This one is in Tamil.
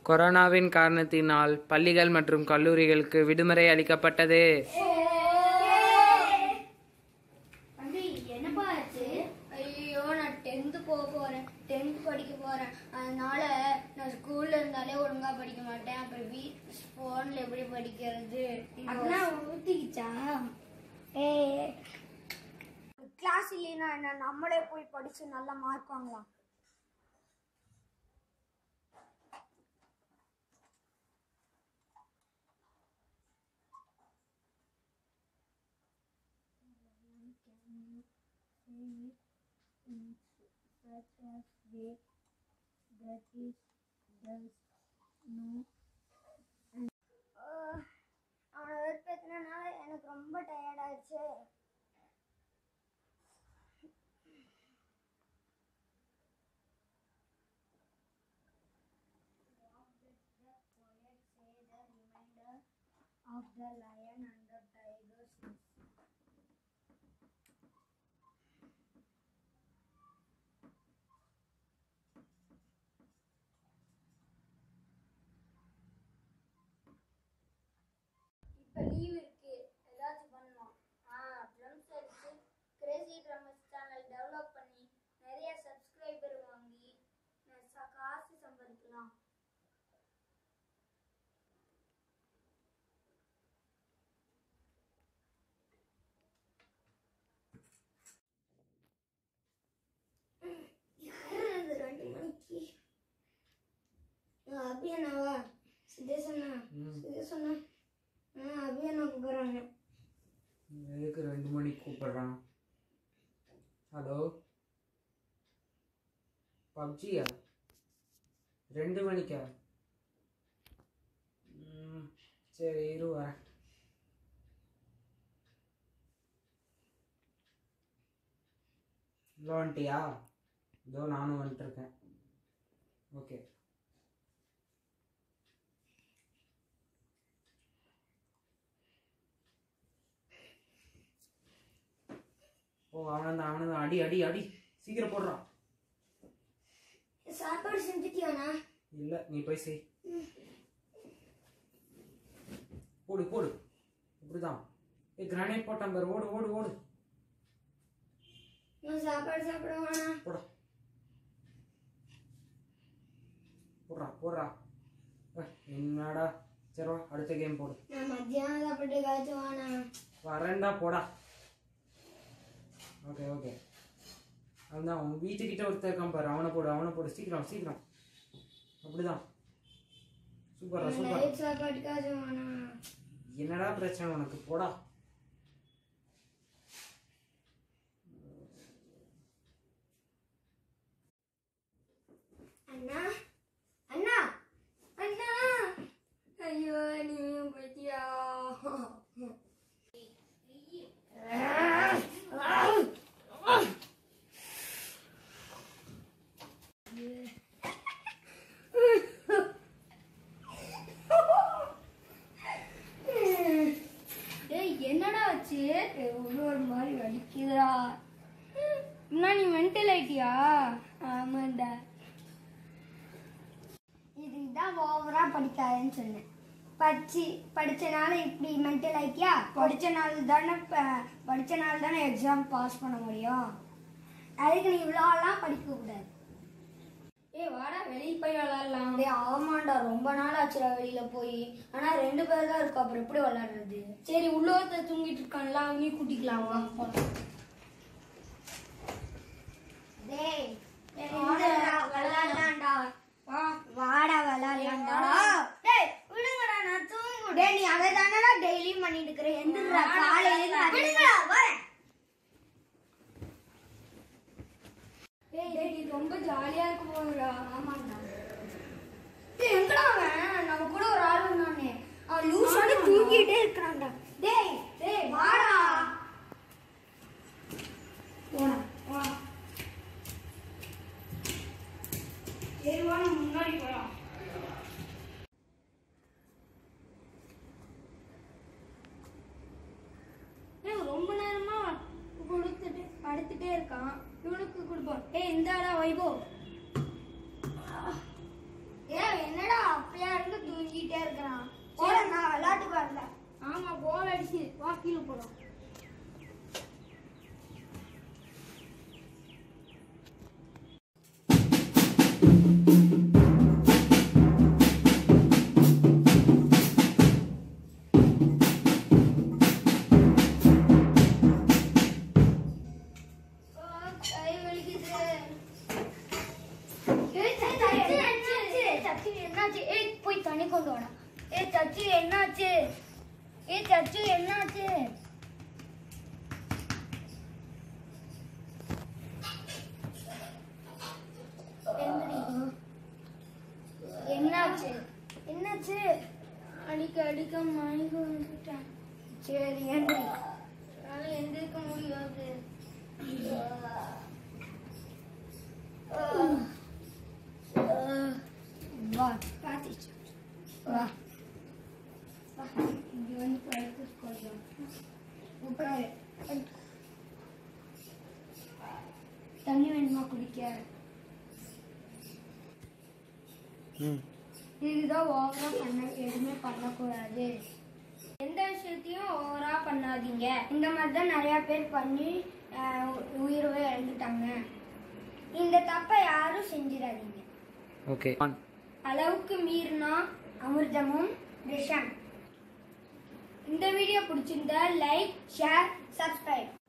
கொரோனாவின் காரணத்தினால் பள்ளிகள் மற்றும் கல்லூரிகளுக்கு விடுமுறை அளிக்கப்பட்டது தம்பி என்னப்பா ஆச்சு ஐயோ நான் டென்த்து போக போறேன் டென்த் படிக்க போறேன் அதனால நான் ஸ்கூல்ல இருந்தாலே ஒழுங்கா படிக்க மாட்டேன் அப்புறம் வீ ஃபோன்ல எப்படி படிக்கிறது அப்படின்னா ஊத்திக்கிச்சா ஏ கிளாஸ் இல்லைன்னா என்ன நம்மளே போய் படிச்சு நல்ல மார்க் வாங்கலாம் அவனை வெறுப்பேத்தினால எனக்கு ரொம்ப டயர்ட் ஆயிடுச்சு of the lion and the tiger's இப்போ லீவ் இருக்கு ஏதாச்சும் பண்ணலாம் ஆ ட்ரம்ஸ் அடிச்சு கிரேசி ட்ரம்ஸ் சேனல் டெவலப் பண்ணி நிறைய சப்ஸ்கிரைபர் வாங்கி ந- ச- காசு சம்பாதிக்கலாம் யாரு ரெண்டு மணிக்கு அபியனாவா சிதேசனா சிதேசனா ஆ அபியனா கூப்பிடுறாங்க எதுக்கு ரெண்டு மணிக்கு கூப்பிடுறான் ஹலோ பப்ஜியா ரெண்டு மணிக்கா ம், சரி இரு வரேன் இதோ வந்துட்டியா இதோ நானும் வந்துட்டுருக்கேன் ஓகே ஓ அவனந்தான் அவனந்தான் அடி அடி அடி சீக்கிரம் போடுறான் சாப்பாடு செஞ்சுட்டியாண்ணா இல்லை நீ போய் செய் போடு போடு இப்படிதான் ஏ கிரானைட் போட்டான் பாரு ஓடு ஓடு ஓடு நான் சாப்பாடு சாப்பிடுவானா போடா போடுறா போடுறா அஹ், என்னடா சரி வா அடுத்த கேம் போடு நான் மத்தியானம் சாப்பிட்டு ஏதாச்சும் வானா வரேன்டா போடா ஓகே ஓகே அதுதான் உன் வீட்டுக்கிட்ட ஒருத்தர் இருக்கான் பாரு அவனை போடு அவனை போடு சீக்கிரம் சீக்கிரம் அப்படிதான் சூப்பரா சூப்பர் நைட் சாப்பாட்டுக்காச்சும் வானா என்னடா பிரச்சனை உனக்கு போடா அண்ணா அண்ணா அண்ணா ஐயோ நீயும் பத்தியா ஏய் என்னடா ஆச்சு ஒரு ஒரு மாதிரி வலிக்குதா என்ன நீ மென்டல் ஆயிட்டியா ஆமாண்டா இதுதான் ஓவரா படிக்காதேன்னு சொன்னேன் படிச்சு படிச்சனால இப்படி மென்டல் ஆயிட்டியா படிச்ச நாள் தானே ப- படிச்ச நாள் தானே எக்ஸாம் பாஸ் பண்ண முடியும் அதுக்கு நீ இவ்வளோலாம் படிக்க கூடாது ஏய் வாடா வெளியே போய் விளாடலாம் டேய் ஆமாண்டா ரொம்ப நாள் ஆச்சுடா வெளியில போய் ஆனா ரெண்டு பேர் தான் இருக்கோம் அப்புறம் எப்படி விளாடுறது சரி உள்ள ஒருத்தர் தூங்கிட்டு இருக்கான்ல அவனையும் கூட்டிக்கலாம் வா போலாம் டேய் விளாடலாம்டா வா வாடா விளாடலாம்டா டேய் விடுங்கடா நான் தூங்கு டேய் நீ அதை தானடா டெய்லியும் பண்ணிட்டு இருக்கிற எந்திரா காலையில விடுங்கடா வரேன் டேய் டேய் நீ ரொம்ப ஜாலியா இருக்க போறா ஆமாடா டேய் எங்கடா அவன் நம்ம கூட ஒரு ஆள் இருந்தானே அவன் லூசானே தூங்கிட்டே இருக்கறான்டா டேய் டேய் வாடா போடா வா சரி வா நம்ம முன்னாடி போலாம் ஏய், ரொம்ப நேரமா கொடுத்துட்டு படுத்துட்டே இருக்கான் இவனுக்கு கொடுப்போம் ஏய் இந்தாடா வைபோ ஏ என்னடா அப்பயா கொண்டு வாடா ஏ சச்சு என்னாச்சு ஏ சச்சு என்னாச்சு எந்திரி. என்னாச்சு என்னாச்சு அடிக்க அடிக்க மயங்க வந்துட்டேன் சரி எந்திரி என்னால எந்திரிக்க முடியாது வா பாத்திச்சு வா வா இங்க வந்து படுத்து கொஞ்சம் உட்காரு தண்ணி வேணுமா குடிக்க ம் இதுதான் ஓவரா பண்ண எதுவுமே பண்ணக்கூடாது எந்த விஷயத்தையும் ஓவரா பண்ணாதீங்க இந்த மாதிரி தான் நிறைய பேர் பண்ணி ஆஹ், உயிரவே இழந்துட்டாங்க இந்த தப்பை யாரும் செஞ்சிடாதீங்க ஓகே அளவுக்கு மீறினா அமிர்தமும் விஷம் இந்த வீடியோ பிடிச்சிருந்தா லைக் ஷேர் சப்ஸ்கிரைப்